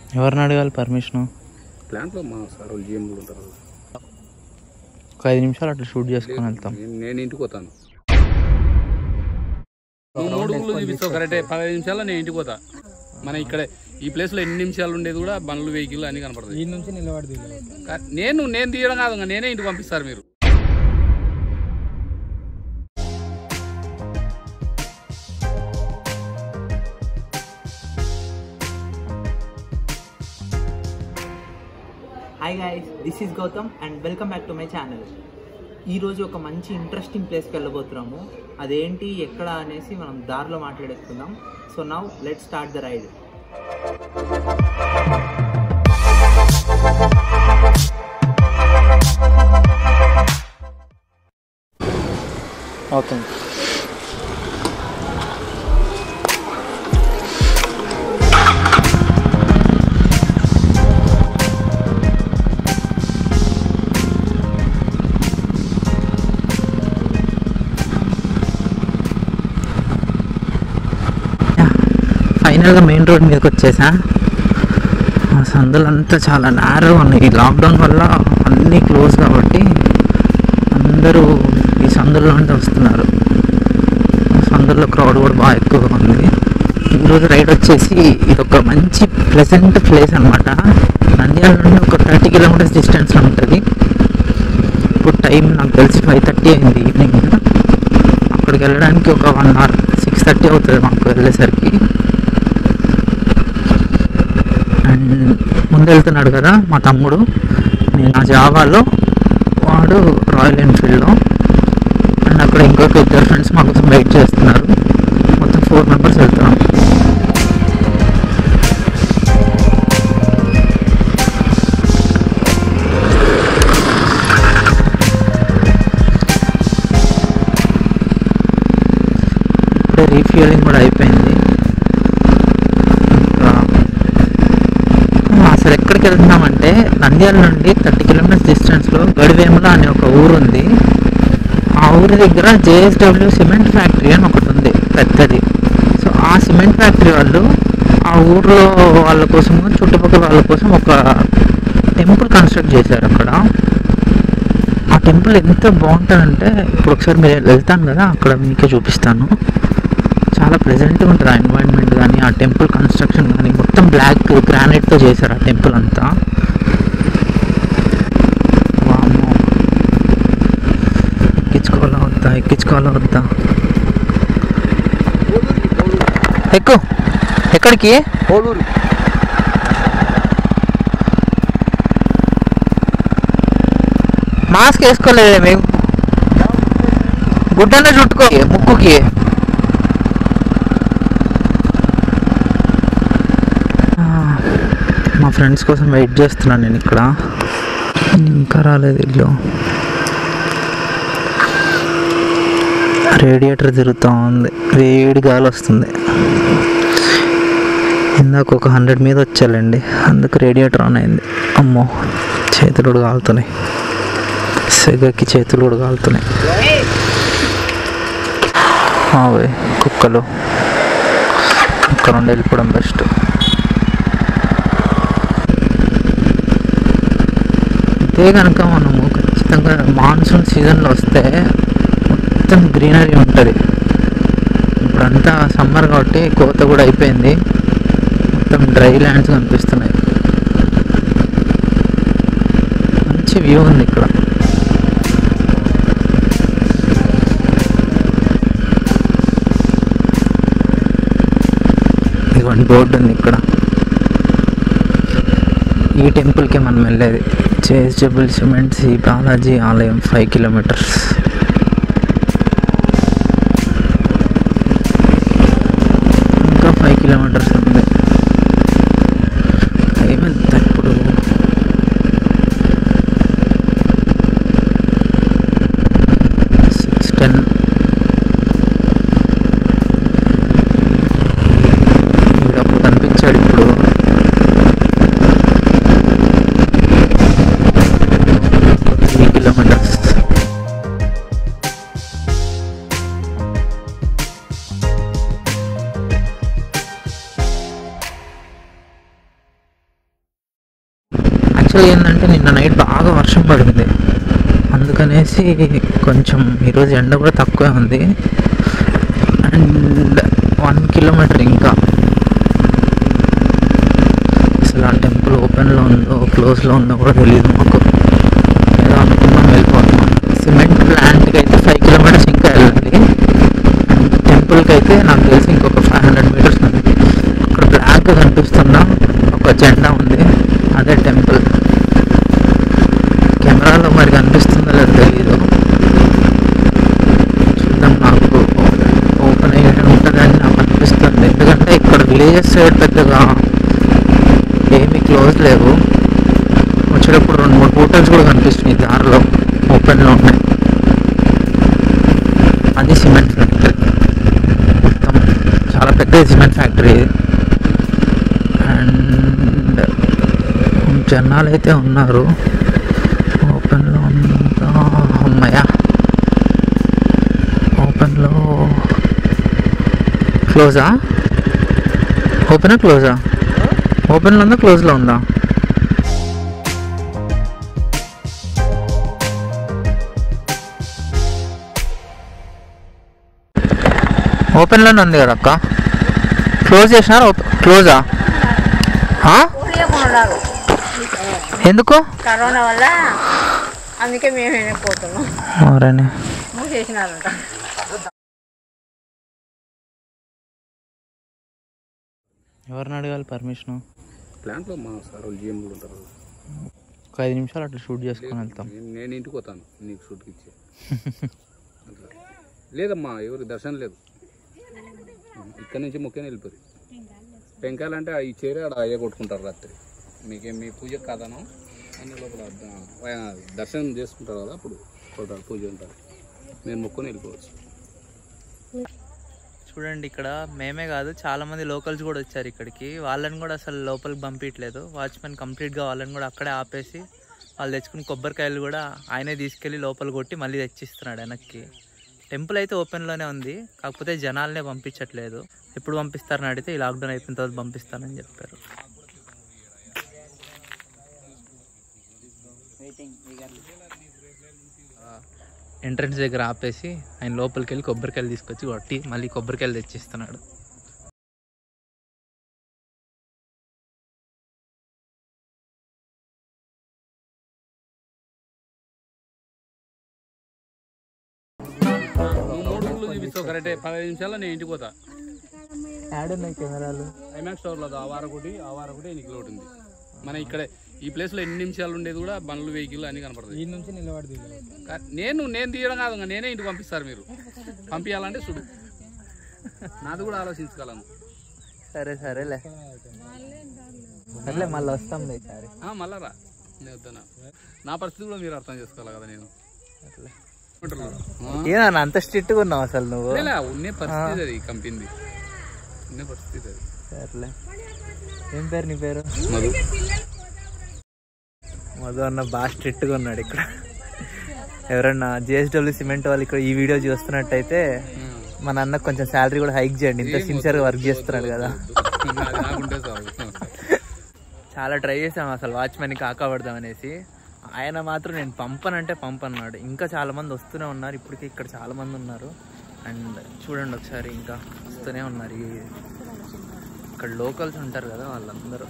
ఎవరిని అడగాలి పర్మిషన్ ప్లాంట్లో మా సార్ వాళ్ళు జిఎంలు ఉంటారు ఒక ఐదు నిమిషాలు అట్లా షూట్ చేసుకొని వెళ్తాం నేను- నేను ఇంటికి పోతాను నువ్వు మూడు ఊళ్ళు చూపిస్తావు కరెక్టే పదహైదు నిమిషాల్లో నేను ఇంటికి పోతా మన ఇక్కడ ఈ ప్లేస్ లో ఎన్ని నిమిషాలు ఉండేది కూడా బండ్లు వెహికల్ అన్ని కనపడుతుంది ఈ నుంచి నిలబడి కా- నేను నేను తీయడం కాదు ఇంకా నేనే ఇంటికి పంపిస్తారు మీరు hi guys this is Gautam and welcome back to my channel ఈరోజు ఒక మంచి ఇంట్రెస్టింగ్ ప్లేస్కి వెళ్ళబోతున్నాము అదేంటి ఎక్కడ అనేసి మనం దారిలో మాట్లాడేసుకుందాం so now let start the ride అవుతుంది ఫైనల్గా మెయిన్ రోడ్ మీదకి వచ్చేసా ఆ సందులంతా చాలా నేరో ఉన్నాయి ఈ లాక్డౌన్ వల్ల అన్నీ క్లోజ్ కాబట్టి అందరూ ఈ సందుల్లో నుండి వస్తున్నారు సందుల్లో క్రౌడ్ కూడా బాగా ఎక్కువగా ఉంది ఈరోజు రైడ్ వచ్చేసి ఇది ఒక మంచి ప్లెజెంట్ ప్లేస్ అనమాట నంద్యాల నుండి ఒక థర్టీ కిలోమీటర్స్ డిస్టెన్స్లో ఉంటుంది ఇప్పుడు టైం నాకు తెలిసి ఫైవ్ థర్టీ అయింది ఈవినింగ్ అక్కడికి వెళ్ళడానికి ఒక వన్ అవర్ సిక్స్ థర్టీ అవుతుంది మాకు వెళ్ళేసరికి అండ్ ముందు వెళ్తున్నాడు కదా మా తమ్ముడు నేను నా జావాలో వాడు రాయల్ ఎన్ఫీల్డ్లో అండ్ అక్కడ ఇంకొక ఇద్దరు ఫ్రెండ్స్ మా కోసం వెయిట్ చేస్తున్నారు మొత్తం ఫోర్ మెంబర్స్ వెళ్తున్నాం ఇప్పుడే రీఫ్యూలింగ్ కూడా అయిపోయింది ఇంకా అసలు ఎక్కడికి వెళ్తున్నామంటే నంద్యాల నుండి థర్టీ కిలోమీటర్స్ డిస్టెన్స్లో గడివేముల అనే ఒక ఊరు ఉంది ఆ ఊరి దగ్గర జేఎస్డబ్ల్యూ సిమెంట్ ఫ్యాక్టరీ అని ఒకటి ఉంది పెద్దది సో ఆ సిమెంట్ ఫ్యాక్టరీ వాళ్ళు ఆ ఊర్లో వాళ్ళ కోసము చుట్టుపక్కల వాళ్ళ కోసం ఒక టెంపుల్ కన్స్ట్రక్ట్ చేశారు అక్కడ ఆ టెంపుల్ ఎంత బాగుంటుందంటే ఇప్పుడు ఒకసారి మీరు వెళ్తాను కదా అక్కడ మీకే చూపిస్తాను చాలా ప్లెజెంట్గా ఉంటుంది ఆ ఎన్వైరన్మెంట్ కానీ ఆ టెంపుల్ కన్స్ట్రక్షన్ కానీ మొత్తం బ్లాక్ గ్రానైట్తో చేశారు ఆ టెంపుల్ అంతా వామ్మో. ఎక్కించుకోవాలా వద్దా ఎక్కించుకోవాలా వద్దా ఎక్కు ఎక్కడికి కోలూరు మాస్క్ వేసుకోలేదే మేము గుడ్డనే చుట్టుకో ముక్కుకి ఆ, మా ఫ్రెండ్స్ కోసం వెయిట్ చేస్తున్నాను నేను ఇక్కడ ఇంకా రాలేదు ఇల్లు రేడియేటర్ తిరుగుతూ ఉంది వేడి గాలి వస్తుంది ఇందాక ఒక హండ్రెడ్ మీద వచ్చాలండి అందుకు రేడియేటర్ ఆన్ అయింది అమ్మో చేతులు కూడా కాలుతున్నాయి సెగకి చేతులు కూడా కాలుతున్నాయి అవే కుక్కలు ఇక్కడ నుండి వెళ్ళిపోవడం బెస్ట్ ఇదే కనుక మనము ఖచ్చితంగా మాన్సూన్ సీజన్లో వస్తే మొత్తం గ్రీనరీ ఉంటుంది ఇప్పుడంతా సమ్మర్ కాబట్టి కోత కూడా అయిపోయింది మొత్తం డ్రై ల్యాండ్స్ కనిపిస్తున్నాయి మంచి వ్యూ ఉంది ఇక్కడ ఇదిగోండి బోర్డు ఉంది ఇక్కడ ఈ టెంపుల్కి మనం వెళ్ళేది చేస్టబుల్ సిమెంట్ శ్రీ బాలాజీ ఆలయం ఫైవ్ కిలోమీటర్స్ ఇంకా ఫైవ్ కిలోమీటర్స్ ఉంది టైం ఎంత ఇప్పుడు సిక్స్ టెన్ అప్పుడు కనిపించాడు ఇప్పుడు త్రీ కిలోమీటర్స్ యాక్చువల్గా ఏంటంటే నిన్న నైట్ బాగా వర్షం పడింది అందుకనేసి కొంచెం ఈరోజు ఎండ కూడా తక్కువే ఉంది అండ్ వన్ కిలోమీటర్ ఇంకా అసలు ఆ టెంపుల్ ఓపెన్లో ఉందో క్లోజ్లో ఉందో కూడా తెలియదు మాకు ఏదో అనుకున్నాం వెళ్ళిపోతున్నాం సిమెంట్ ప్లాంట్కి అయితే ఫైవ్ కిలోమీటర్స్ ఇంకా వెళ్ళాలి అండ్ టెంపుల్కి అయితే నాకు తెలిసి ఇంకొక ఫైవ్ హండ్రెడ్ మీటర్స్ ఉంది అక్కడ బ్లాక్ కనిపిస్తున్న ఒక జెండా ఉంది అదే టెంపుల్ కెమెరాలో మరి కనిపిస్తుందో లేదో తెలీదు చూద్దాం నాకు ఓపెన్ అయ్యి ఉంటుందని నాకు అనిపిస్తుంది ఎందుకంటే ఇక్కడ విలేజెస్ సైడ్ పెద్దగా ఏమీ క్లోజ్ లేవు వచ్చేటప్పుడు రెండు మూడు హోటల్స్ కూడా కనిపిస్తున్నాయి దారిలో ఓపెన్లో ఉన్నాయి అది సిమెంట్ ఫ్యాక్టరీ మొత్తం చాలా పెద్ద సిమెంట్ ఫ్యాక్టరీ ఇది అండ్ జనాలు అయితే ఉన్నారు ఓపెన్లో ఉందా అమ్మయ్య ఓపెన్లో క్లోజా ఓపెనా క్లోజా ఓపెన్లో ఉందా క్లోజ్లో ఉందా ఓపెన్లోనే ఉంది కదా అక్క క్లోజ్ చేసినారా ఓపె- క్లోజా ఆ? పోనీయకున్నారు ఎందుకు కరోనా వల్ల అందుకే మేము వెళ్ళిపోతున్నాం మరేనే మూసేసినారంట ఎవరిని అడగాలి పర్మిషన్ ప్లాంట్లో మా సార్ వాళ్ళు జిఎం కూడా ఉంటారు ఒక ఐదు నిమిషాలు అట్లా షూట్ చేసుకొని వెళ్తాం నేను నేను ఇంటికి పోతాను నీకు షూట్కి ఇచ్చే అట్లా లేదమ్మా ఎవరి దర్శనం లేదు ఇక్కడ నుంచి మొక్కని వెళ్ళిపోయి టెంకాయలు అంటే ఈ చీర ఆడ అయ్యే కొట్టుకుంటారు రాత్రి మీకేం మీ పూజ కాదనో అన్ని లోపల ద- ఆయన దర్శనం చేసుకుంటారు కదా అప్పుడు కొడతారు పూజ ఉంటారు నేను మొక్కుని వెళ్ళిపోవచ్చు చూడండి ఇక్కడ మేమే కాదు చాలా మంది లోకల్స్ కూడా వచ్చారు ఇక్కడికి వాళ్ళని కూడా అసలు లోపలికి పంపించలేదు వాచ్మెన్ కంప్లీట్గా వాళ్ళని కూడా అక్కడే ఆపేసి వాళ్ళు తెచ్చుకుని కొబ్బరికాయలు కూడా ఆయనే తీసుకెళ్ళి లోపల కొట్టి మళ్ళీ తెచ్చిస్తున్నాడు వెనక్కి టెంపుల్ అయితే ఓపెన్లోనే ఉంది కాకపోతే జనాలనే పంపించట్లేదు ఎప్పుడు పంపిస్తారని అడిగితే ఈ లాక్డౌన్ అయిపోయిన తర్వాత పంపిస్తానని చెప్పారు ఎంట్రన్స్ దగ్గర ఆపేసి ఆయన లోపలికి వెళ్ళి కొబ్బరికాయలు తీసుకొచ్చి కొట్టి మళ్ళీ కొబ్బరికాయలు తెచ్చిస్తున్నాడు నువ్వు మూడు రోజులు చూపిస్తావు కరెక్టే పదహైదు నిమిషాల్లో నేను ఇంటికి పోతా యాడ్ ఉన్నాయి కెమెరాలు ఐమాక్స్ స్టోర్లో ఆ వారం ఒకటి ఆ వారం ఒకటి ఎన్ని కిలో ఉంది మన ఇక్కడ ఈ ప్లేస్లో ఎన్ని నిమిషాలు ఉండేది కూడా బండ్లు వెహికల్ అన్ని కనపడుతుంది ఈ నుంచి నిలబడి కా- నేను నేను తీయడం కాదు ఇంకా నేనే ఇంటికి పంపిస్తారు మీరు పంపించాలంటే చూడు నాది కూడా ఆలోచించగలను సరే సరేలే సరేలే మళ్ళీ వస్తాం ఈసారి ఆ, మళ్ళా రా నేను వద్దనా నా పరిస్థితి కూడా మీరు అర్థం చేసుకోవాలి కదా నేను ఆ? ఏదన్నా అంత స్ట్రిక్ట్గా ఉన్నావు అసలు నువ్వు లేలే, ఉన్నే పరిస్థితి అది కంపింది ఉన్నే పరిస్థితి అది సరేలే ఏం పేరు నీ పేరు మధు మధు అన్న బాగా స్ట్రిక్ట్గా ఉన్నాడు ఇక్కడ ఎవరన్నా జిఎస్డబ్ల్యూ సిమెంట్ వాళ్ళు ఇక్కడ ఈ వీడియో చూస్తున్నట్టయితే మన అన్నకు కొంచెం శాలరీ కూడా హైక్ చేయండి ఇంత సిన్సియర్గా వర్క్ చేస్తున్నాడు కదా నాది నాకుంటే చాలు చాలా ట్రై చేసాం అసలు వాచ్మెన్కి కాకపడదాం అనేసి ఆయన మాత్రం నేను పంపనంటే పంపన్నాడు ఇంకా చాలా మంది వస్తూనే ఉన్నారు ఇప్పటికి ఇక్కడ చాలా మంది ఉన్నారు అండ్ చూడండి ఒకసారి ఇంకా వస్తూనే ఉన్నారు ఈ- ఇక్కడ లోకల్స్ ఉంటారు కదా వాళ్ళందరూ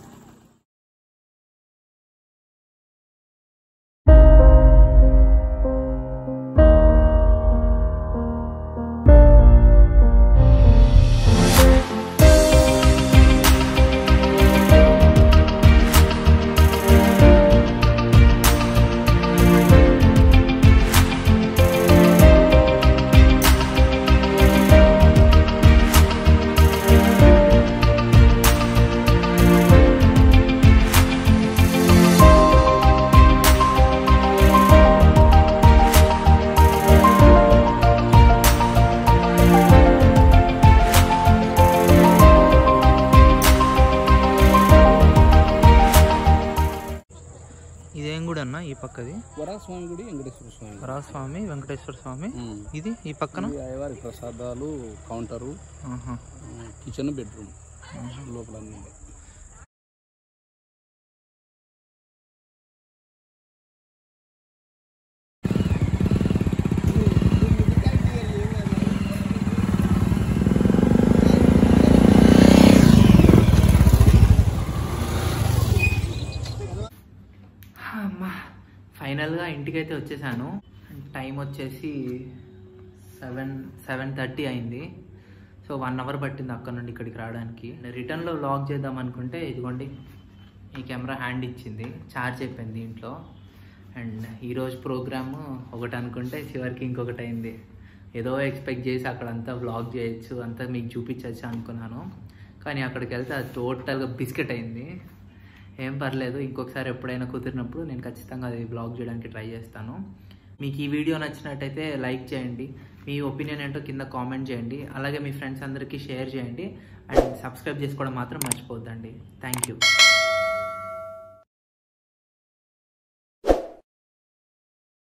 ఇదేం కూడా అన్న ఈ పక్కది వరాస్వామి గుడి వెంకటేశ్వర స్వామి వరాస్వామి వెంకటేశ్వర స్వామి ఉమ్. ఇది ఈ పక్కన ఈ అయ్యవారి ప్రసాదాలు కౌంటరు ఆహా. కిచెన్ బెడ్రూమ్ లోపల అన్నీ ఉంటాయి ఫైనల్గా ఇంటికైతే వచ్చేసాను టైం వచ్చేసి సెవెన్ సెవెన్ థర్టీ అయింది సో వన్ అవర్ పట్టింది అక్కడ నుండి ఇక్కడికి రావడానికి రిటర్న్లో వ్లాగ్ చేద్దాం అనుకుంటే ఇదిగోండి ఈ కెమెరా హ్యాండ్ ఇచ్చింది ఛార్జ్ అయిపోయింది దీంట్లో అండ్ ఈరోజు ప్రోగ్రామ్ ఒకటి అనుకుంటే చివరికి ఇంకొకటి అయింది ఏదో ఎక్స్పెక్ట్ చేసి అక్కడంతా వ్లాగ్ చేయొచ్చు అంతా మీకు చూపించవచ్చు అనుకున్నాను కానీ అక్కడికి వెళ్తే అది టోటల్గా బిస్కెట్ అయింది ఏం పర్లేదు ఇంకొకసారి ఎప్పుడైనా కుదిరినప్పుడు నేను ఖచ్చితంగా అది బ్లాగ్ చేయడానికి ట్రై చేస్తాను మీకు ఈ వీడియో నచ్చినట్టయితే లైక్ చేయండి మీ ఒపీనియన్ ఏంటో కింద కామెంట్ చేయండి అలాగే మీ ఫ్రెండ్స్ అందరికీ షేర్ చేయండి అండ్ సబ్స్క్రైబ్ చేసుకోవడం మాత్రం మర్చిపోద్దండి థ్యాంక్ యూ